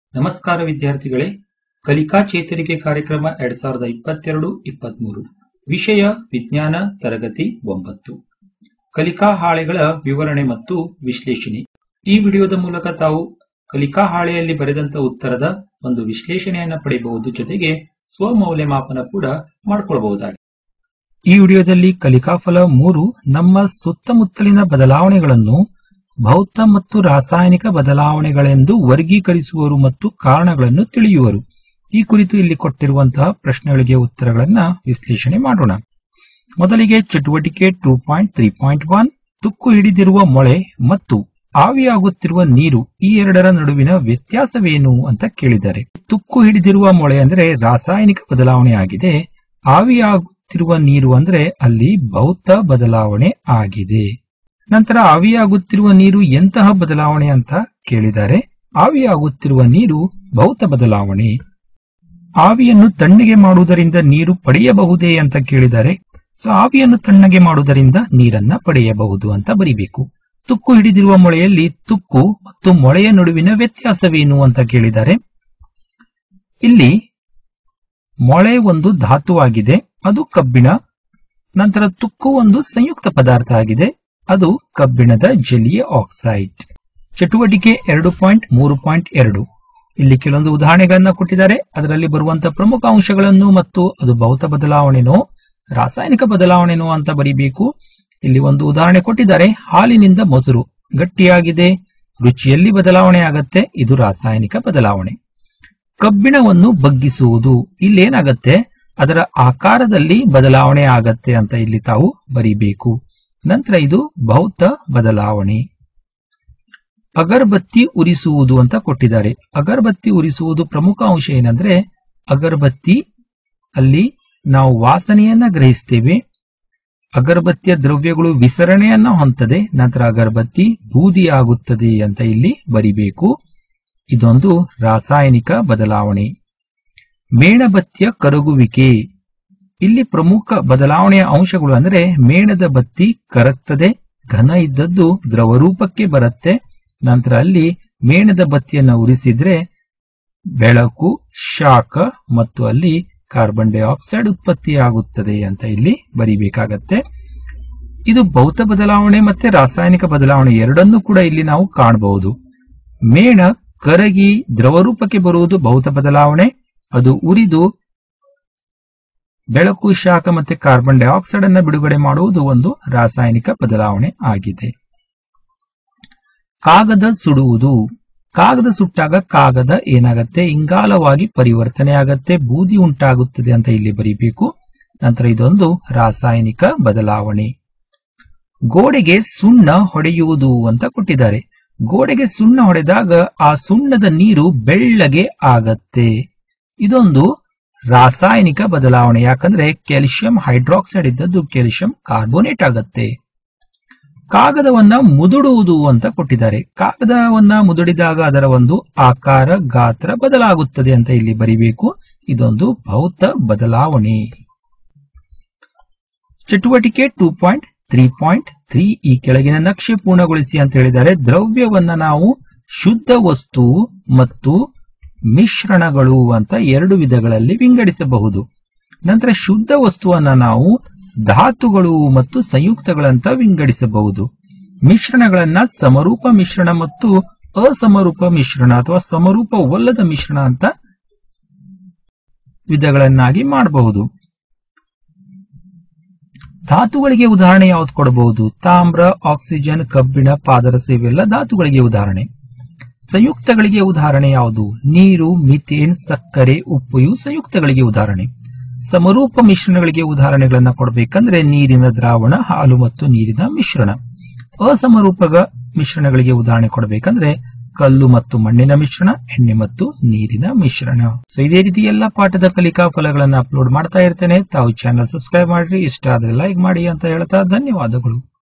ನಮಸ್ಕಾರ ವಿದ್ಯಾರ್ಥಿಗಳೇ ಕಲಿಕಾ ಚೇತರಿಕೆ ಕಾರ್ಯಕ್ರಮ ಎರಡ್ ಸಾವಿರದ ಇಪ್ಪತ್ತೆರಡು ಇಪ್ಪತ್ಮೂರು ವಿಷಯ ವಿಜ್ಞಾನ ತರಗತಿ ಒಂಬತ್ತು ಕಲಿಕಾ ಹಾಳೆಗಳ ವಿವರಣೆ ಮತ್ತು ವಿಶ್ಲೇಷಣೆ ಈ ವಿಡಿಯೋದ ಮೂಲಕ ತಾವು ಕಲಿಕಾ ಹಾಳೆಯಲ್ಲಿ ಬರೆದಂತ ಉತ್ತರದ ಒಂದು ವಿಶ್ಲೇಷಣೆಯನ್ನ ಪಡೆಯಬಹುದು ಜೊತೆಗೆ ಸ್ವಮೌಲ್ಯಮಾಪನ ಕೂಡ ಮಾಡಿಕೊಳ್ಳಬಹುದಾಗಿದೆ ಈ ವಿಡಿಯೋದಲ್ಲಿ ಕಲಿಕಾಫಲ ಮೂರು ನಮ್ಮ ಸುತ್ತಮುತ್ತಲಿನ ಬದಲಾವಣೆಗಳನ್ನು ಭೌತ ಮತ್ತು ರಾಸಾಯನಿಕ ಬದಲಾವಣೆಗಳೆಂದು ವರ್ಗೀಕರಿಸುವರು ಮತ್ತು ಕಾರಣಗಳನ್ನು ತಿಳಿಯುವರು ಈ ಕುರಿತು ಇಲ್ಲಿ ಕೊಟ್ಟಿರುವಂತಹ ಪ್ರಶ್ನೆಗಳಿಗೆ ಉತ್ತರಗಳನ್ನ ವಿಶ್ಲೇಷಣೆ ಮಾಡೋಣ ಮೊದಲಿಗೆ ಚಟುವಟಿಕೆ two point three point one ತುಕ್ಕು ಹಿಡಿದಿರುವ ಮೊಳೆ ಮತ್ತು ಆವಿಯಾಗುತ್ತಿರುವ ನೀರು ಈ ಎರಡರ ನಡುವಿನ ವ್ಯತ್ಯಾಸವೇನು ಅಂತ ಕೇಳಿದ್ದಾರೆ ತುಕ್ಕು ಹಿಡಿದಿರುವ ಮೊಳೆ ಅಂದ್ರೆ ರಾಸಾಯನಿಕ ಬದಲಾವಣೆ ಆಗಿದೆ ಆವಿಯಾಗುತ್ತಿರುವ ನೀರು ಅಂದ್ರೆ ಅಲ್ಲಿ ಭೌತ ಬದಲಾವಣೆ ಆಗಿದೆ ನಂತರ ಆವಿಯಾಗುತ್ತಿರುವ ನೀರು ಎಂತಹ ಬದಲಾವಣೆ ಅಂತ ಕೇಳಿದ್ದಾರೆ ಆವಿಯಾಗುತ್ತಿರುವ ನೀರು ಭೌತ ಬದಲಾವಣೆ ಆವಿಯನ್ನು ತಣ್ಣಗೆ ಮಾಡುವುದರಿಂದ ನೀರು ಪಡೆಯಬಹುದೇ ಅಂತ ಕೇಳಿದ್ದಾರೆ ಸೊ ಆವಿಯನ್ನು ತಣ್ಣಗೆ ಮಾಡುವುದರಿಂದ ನೀರನ್ನ ಪಡೆಯಬಹುದು ಅಂತ ಬರಿಬೇಕು ತುಕ್ಕು ಹಿಡಿದಿರುವ ಮೊಳೆಯಲ್ಲಿ ತುಕ್ಕು ಮತ್ತು ಮೊಳೆಯ ನಡುವಿನ ವ್ಯತ್ಯಾಸವೇನು ಅಂತ ಕೇಳಿದ್ದಾರೆ ಇಲ್ಲಿ ಮೊಳೆ ಒಂದು ಧಾತುವಾಗಿದೆ ಅದು ಕಬ್ಬಿಣ ನಂತರ ತುಕ್ಕು ಒಂದು ಸಂಯುಕ್ತ ಪದಾರ್ಥ ಆಗಿದೆ ಅದು ಕಬ್ಬಿಣದ ಜಲೀಯ ಆಕ್ಸೈಡ್ ಚಟುವಟಿಕೆ ಎರಡು ಪಾಯಿಂಟ್ ಮೂರು ಪಾಯಿಂಟ್ ಎರಡು ಇಲ್ಲಿ ಕೆಲವೊಂದು ಉದಾಹರಣೆಗಳನ್ನ ಕೊಟ್ಟಿದ್ದಾರೆ ಅದರಲ್ಲಿ ಬರುವಂತಹ ಪ್ರಮುಖ ಅಂಶಗಳನ್ನು ಮತ್ತು ಅದು ಭೌತ ಬದಲಾವಣೆನೋ ರಾಸಾಯನಿಕ ಬದಲಾವಣೆನೋ ಅಂತ ಬರಿಬೇಕು ಇಲ್ಲಿ ಒಂದು ಉದಾಹರಣೆ ಕೊಟ್ಟಿದ್ದಾರೆ ಹಾಲಿನಿಂದ ಮೊಸರು ಗಟ್ಟಿಯಾಗಿದೆ ರುಚಿಯಲ್ಲಿ ಬದಲಾವಣೆ ಆಗತ್ತೆ ಇದು ರಾಸಾಯನಿಕ ಬದಲಾವಣೆ ಕಬ್ಬಿಣವನ್ನು ಬಗ್ಗಿಸುವುದು ಇಲ್ಲೇನಾಗತ್ತೆ ಅದರ ಆಕಾರದಲ್ಲಿ ಬದಲಾವಣೆ ಆಗತ್ತೆ ಅಂತ ಇಲ್ಲಿ ತಾವು ಬರಿಬೇಕು ನಂತರ ಇದು ಭೌತ ಬದಲಾವಣೆ ಅಗರಬತ್ತಿ ಉರಿಸುವುದು ಅಂತ ಕೊಟ್ಟಿದ್ದಾರೆ ಅಗರಬತ್ತಿ ಉರಿಸುವುದು ಪ್ರಮುಖ ಅಂಶ ಏನಂದ್ರೆ ಅಗರಬತ್ತಿ ಅಲ್ಲಿ ನಾವು ವಾಸನೆಯನ್ನ ಗ್ರಹಿಸ್ತೇವೆ ಅಗರಬತ್ತಿಯ ದ್ರವ್ಯಗಳು ವಿಸರಣೆಯನ್ನ ಹೊಂದದೆ ನಂತರ ಅಗರಬತ್ತಿ ಬೂದಿಯಾಗುತ್ತದೆ ಅಂತ ಇಲ್ಲಿ ಬರಿಬೇಕು ಇದೊಂದು ರಾಸಾಯನಿಕ ಬದಲಾವಣೆ ಮೇಣಬತ್ತಿಯ ಕರಗುವಿಕೆ ಇಲ್ಲಿ ಪ್ರಮುಖ ಬದಲಾವಣೆಯ ಅಂಶಗಳು ಅಂದ್ರೆ ಮೇಣದ ಬತ್ತಿ ಕರಗ್ತದೆ ಘನ ಇದ್ದದ್ದು ದ್ರವ ರೂಪಕ್ಕೆ ಬರುತ್ತೆ ನಂತರ ಅಲ್ಲಿ ಮೇಣದ ಬತ್ತಿಯನ್ನು ಉರಿಸಿದ್ರೆ ಬೆಳಕು ಶಾಖ ಮತ್ತು ಅಲ್ಲಿ ಕಾರ್ಬನ್ ಡೈಆಕ್ಸೈಡ್ ಉತ್ಪತ್ತಿಯಾಗುತ್ತದೆ ಅಂತ ಇಲ್ಲಿ ಬರಿಬೇಕಾಗತ್ತೆ ಇದು ಭೌತ ಬದಲಾವಣೆ ಮತ್ತೆ ರಾಸಾಯನಿಕ ಬದಲಾವಣೆ ಎರಡನ್ನೂ ಕೂಡ ಇಲ್ಲಿ ನಾವು ಕಾಣಬಹುದು ಮೇಣ ಕರಗಿ ದ್ರವ ರೂಪಕ್ಕೆ ಬರುವುದು ಭೌತ ಬದಲಾವಣೆ ಅದು ಉರಿದು ಬೆಳಕು ಶಾಖ ಮತ್ತೆ ಕಾರ್ಬನ್ ಡೈಆಕ್ಸೈಡ್ ಅನ್ನು ಬಿಡುಗಡೆ ಮಾಡುವುದು ಒಂದು ರಾಸಾಯನಿಕ ಬದಲಾವಣೆ ಆಗಿದೆ ಕಾಗದ ಸುಡುವುದು ಕಾಗದ ಸುಟ್ಟಾಗ ಕಾಗದ ಏನಾಗತ್ತೆ ಇಂಗಾಲವಾಗಿ ಪರಿವರ್ತನೆ ಆಗತ್ತೆ ಬೂದಿ ಉಂಟಾಗುತ್ತದೆ ಅಂತ ಇಲ್ಲಿ ಬರೀಬೇಕು ನಂತರ ಇದೊಂದು ರಾಸಾಯನಿಕ ಬದಲಾವಣೆ ಗೋಡೆಗೆ ಸುಣ್ಣ ಹೊಡೆಯುವುದು ಅಂತ ಕೊಟ್ಟಿದ್ದಾರೆ ಗೋಡೆಗೆ ಸುಣ್ಣ ಹೊಡೆದಾಗ ಆ ಸುಣ್ಣದ ನೀರು ಬೆಳ್ಳಗೆ ಆಗತ್ತೆ ಇದೊಂದು ರಾಸಾಯನಿಕ ಬದಲಾವಣೆ ಯಾಕಂದ್ರೆ ಕ್ಯಾಲ್ಸಿಯಂ ಹೈಡ್ರಾಕ್ಸೈಡ್ ಇದ್ದದ್ದು ಕ್ಯಾಲ್ಸಿಯಂ ಕಾರ್ಬೋನೇಟ್ ಆಗತ್ತೆ ಕಾಗದವನ್ನ ಮುದುಡುವುದು ಅಂತ ಕೊಟ್ಟಿದ್ದಾರೆ ಕಾಗದವನ್ನ ಮುದುಡಿದಾಗ ಅದರ ಒಂದು ಆಕಾರ ಗಾತ್ರ ಬದಲಾಗುತ್ತದೆ ಅಂತ ಇಲ್ಲಿ ಬರಿಬೇಕು ಇದೊಂದು ಭೌತ ಬದಲಾವಣೆ ಚಟುವಟಿಕೆ two point three point three ಈ ಕೆಳಗಿನ ನಕ್ಷೆ ಪೂರ್ಣಗೊಳಿಸಿ ಅಂತ ಹೇಳಿದ್ದಾರೆ ದ್ರವ್ಯವನ್ನ ನಾವು ಶುದ್ಧ ವಸ್ತು ಮತ್ತು ಮಿಶ್ರಣಗಳು ಅಂತ ಎರಡು ವಿಧಗಳಲ್ಲಿ ವಿಂಗಡಿಸಬಹುದು ನಂತರ ಶುದ್ಧ ವಸ್ತುವನ್ನ ನಾವು ಧಾತುಗಳು ಮತ್ತು ಸಂಯುಕ್ತಗಳಂತ ವಿಂಗಡಿಸಬಹುದು ಮಿಶ್ರಣಗಳನ್ನ ಸಮರೂಪ ಮಿಶ್ರಣ ಮತ್ತು ಅಸಮರೂಪ ಮಿಶ್ರಣ ಅಥವಾ ಸಮರೂಪವಲ್ಲದ ಮಿಶ್ರಣ ಅಂತ ವಿಧಗಳನ್ನಾಗಿ ಮಾಡಬಹುದು ಧಾತುಗಳಿಗೆ ಉದಾಹರಣೆ ಯಾವ್ದು ಕೊಡಬಹುದು ತಾಮ್ರ ಆಕ್ಸಿಜನ್ ಕಬ್ಬಿಣ ಪಾದರಸ ಇವೆಲ್ಲ ಧಾತುಗಳಿಗೆ ಉದಾಹರಣೆ ಸಂಯುಕ್ತಗಳಿಗೆ ಉದಾಹರಣೆ ಯಾವುದು ನೀರು ಮಿಥೇನ್ ಸಕ್ಕರೆ ಉಪ್ಪು ಇವು ಸಂಯುಕ್ತಗಳಿಗೆ ಉದಾಹರಣೆ ಸಮರೂಪ ಮಿಶ್ರಣಗಳಿಗೆ ಉದಾಹರಣೆಗಳನ್ನ ಕೊಡಬೇಕಂದ್ರೆ ನೀರಿನ ದ್ರಾವಣ ಹಾಲು ಮತ್ತು ನೀರಿನ ಮಿಶ್ರಣ ಅಸಮರೂಪ ಮಿಶ್ರಣಗಳಿಗೆ ಉದಾಹರಣೆ ಕೊಡಬೇಕಂದ್ರೆ ಕಲ್ಲು ಮತ್ತು ಮಣ್ಣಿನ ಮಿಶ್ರಣ ಎಣ್ಣೆ ಮತ್ತು ನೀರಿನ ಮಿಶ್ರಣ ಸೊ ಇದೇ ರೀತಿ ಎಲ್ಲ ಪಾಠದ ಕಲಿಕಾ ಫಲಗಳನ್ನ ಅಪ್ಲೋಡ್ ಮಾಡ್ತಾ ಇರ್ತೇನೆ ತಾವು ಚಾನಲ್ ಸಬ್ಸ್ಕ್ರೈಬ್ ಮಾಡ್ರಿ ಇಷ್ಟ ಆದ್ರೆ ಲೈಕ್ ಮಾಡಿ ಅಂತ ಹೇಳ್ತಾ ಧನ್ಯವಾದಗಳು